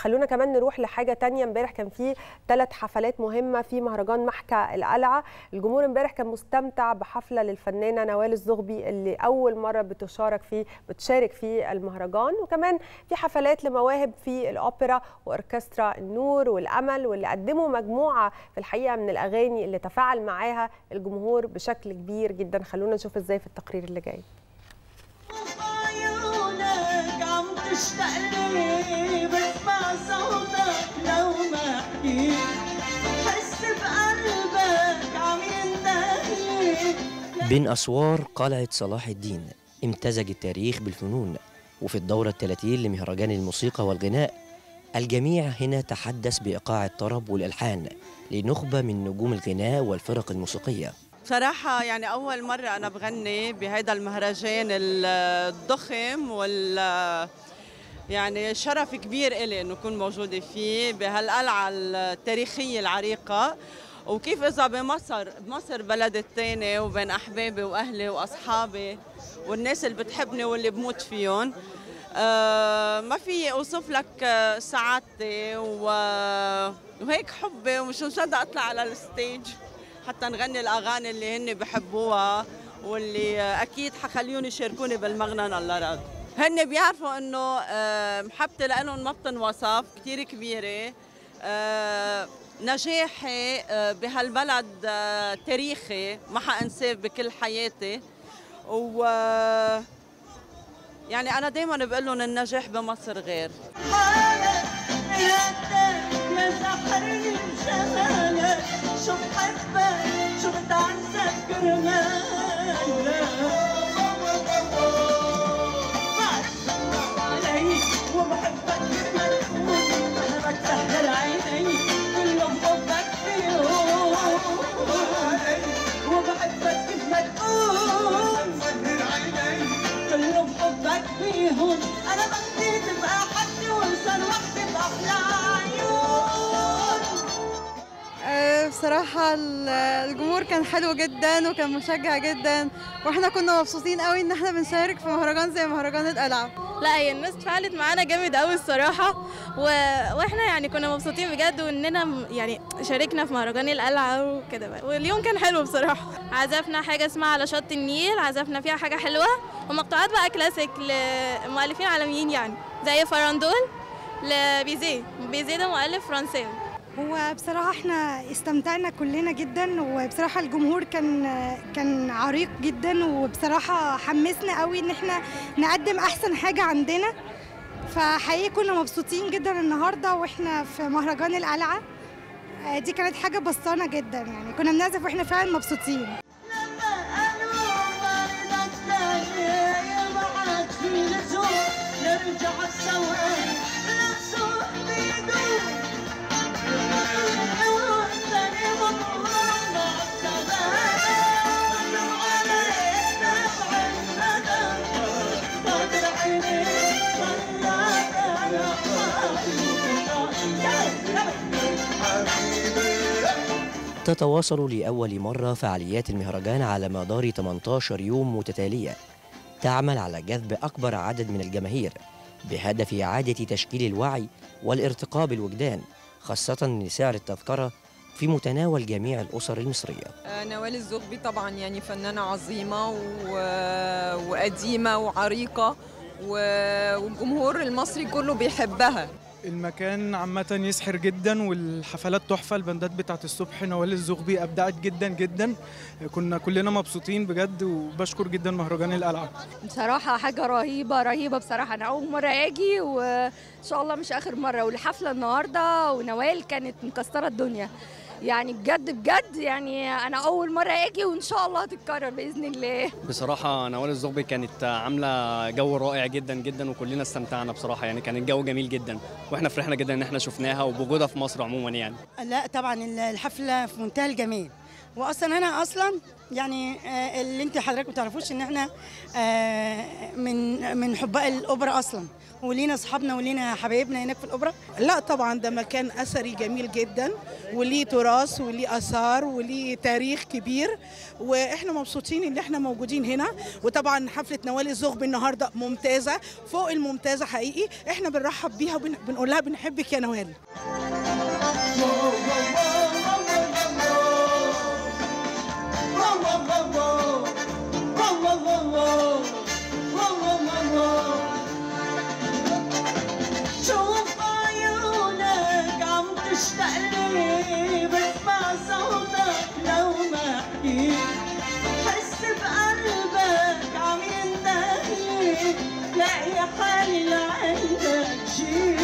خلونا كمان نروح لحاجه تانية امبارح كان في ثلاث حفلات مهمه في مهرجان محكى القلعه الجمهور امبارح كان مستمتع بحفله للفنانه نوال الزغبي اللي اول مره بتشارك في بتشارك في المهرجان وكمان في حفلات لمواهب في الاوبرا واوركسترا النور والامل واللي قدموا مجموعه في الحقيقه من الاغاني اللي تفاعل معاها الجمهور بشكل كبير جدا خلونا نشوف ازاي في التقرير اللي جاي عيونك عم تشتاق لي بسمع صوتك لو ما حكيت حس بقلبك عم يندهلي بين أسوار قلعة صلاح الدين امتزج التاريخ بالفنون وفي الدورة الثلاثين لمهرجان الموسيقى والغناء الجميع هنا تحدث بإيقاع الطرب والألحان لنخبة من نجوم الغناء والفرق الموسيقية بصراحة يعني أول مرة أنا بغني بهذا المهرجان الضخم وال يعني شرف كبير إلي إنه أكون موجودة فيه بهالقلعة التاريخية العريقة وكيف إذا بمصر بمصر بلد التاني وبين أحبابي وأهلي وأصحابي والناس اللي بتحبني واللي بموت فيهم آه ما في اوصف لك آه، سعادتي و- وهيك حبي ومش مصدق اطلع على الستيج حتى نغني الاغاني اللي هن بحبوها واللي آه، اكيد حخليهم يشاركوني بالمغنى الله راد هن بيعرفوا انه آه، محبتي لهم ما بتنوصف كثير كبيره آه، نجاحي آه، بهالبلد آه، تاريخي ما حانساه بكل حياتي و يعني انا دائما بقول لهم النجاح بمصر غير حالك يدك يا سحرني بجمالك شو بحبك شو بتعذب كرمالك بعرف علي وبحبك كرمالك انا بتسهر عيني كلهم حبك فيهم وبحبك كيف ما تقول كلهم حبك فيهم انا بدي تبقى حدي وانسان وحدي باحلى عيون آه، بصراحة ال- الجمهور كان حلو جدا وكان مشجع جدا واحنا كنا مبسوطين قوي ان احنا بنشارك في مهرجان زي مهرجان القلعة لا هي الناس اتفاعلت معانا جامد قوي الصراحه و... واحنا يعني كنا مبسوطين بجد واننا م- يعني شاركنا في مهرجان القلعه وكده بقى واليوم كان حلو بصراحه عزفنا حاجه اسمها على شط النيل عزفنا فيها حاجه حلوه ومقطوعات بقى كلاسيك لمؤلفين عالميين يعني زي فرندول لبيزيه بيزيه ده مؤلف فرنساوي هو بصراحة احنا استمتعنا كلنا جدا وبصراحة الجمهور كان كان عريق جدا وبصراحة حمسنا قوي ان احنا نقدم احسن حاجة عندنا فحقيقي كنا مبسوطين جدا النهاردة واحنا في مهرجان القلعة آه، دي كانت حاجة بسطانة جدا يعني كنا بنعزف واحنا فعلا مبسوطين لما قالوا ما بدك تاني معك في لزوم نرجع سوا نسوق بيدوم تاني مطلع مع الزمان علينا بعالندم قادر عيني طلعت انا تتواصل لأول مرة فعاليات المهرجان على مدار 18 يوم متتالية تعمل على جذب أكبر عدد من الجماهير بهدف إعادة تشكيل الوعي والارتقاء بالوجدان خاصة أن سعر التذكرة في متناول جميع الأسر المصرية آه، نوال الزغبي طبعا يعني فنانة عظيمة و... وقديمة وعريقة و... والجمهور المصري كله بيحبها المكان عامة يسحر جدا والحفلات تحفة البندات بتاعت الصبح نوال الزغبي أبدعت جدا جدا كنا كلنا مبسوطين بجد وبشكر جدا مهرجان القلعة بصراحة حاجة رهيبة رهيبة بصراحة أنا أول مرة أجي وإن شاء الله مش آخر مرة والحفلة النهاردة ونوال كانت مكسرة الدنيا يعني بجد بجد يعني أنا أول مرة أجي وإن شاء الله هتتكرر بإذن الله بصراحة نوال الزغبي كانت عاملة جو رائع جدا جدا وكلنا استمتعنا بصراحة يعني كان الجو جميل جدا واحنا فرحنا جدا ان احنا شفناها وبوجودها في مصر عموما يعني لا طبعا الحفلة في منتهى الجمال واصلا انا اصلا يعني آه، اللي انت حضرتك ما تعرفوش ان احنا آه، من من حباء الاوبرا اصلا ولينا اصحابنا ولينا حبايبنا هناك في الاوبرا لا طبعا ده مكان اثري جميل جدا وليه تراث وليه اثار وليه تاريخ كبير واحنا مبسوطين ان احنا موجودين هنا وطبعا حفله نوال الزغبي النهارده ممتازه فوق الممتازه حقيقي احنا بنرحب بيها وبنقول لها بنحبك يا نوال شوف عيونك عم تشتاق لي بسمع صوتك لو ما حكيت حس بقلبك عم يندهلي لاقي حالي لعندك جيت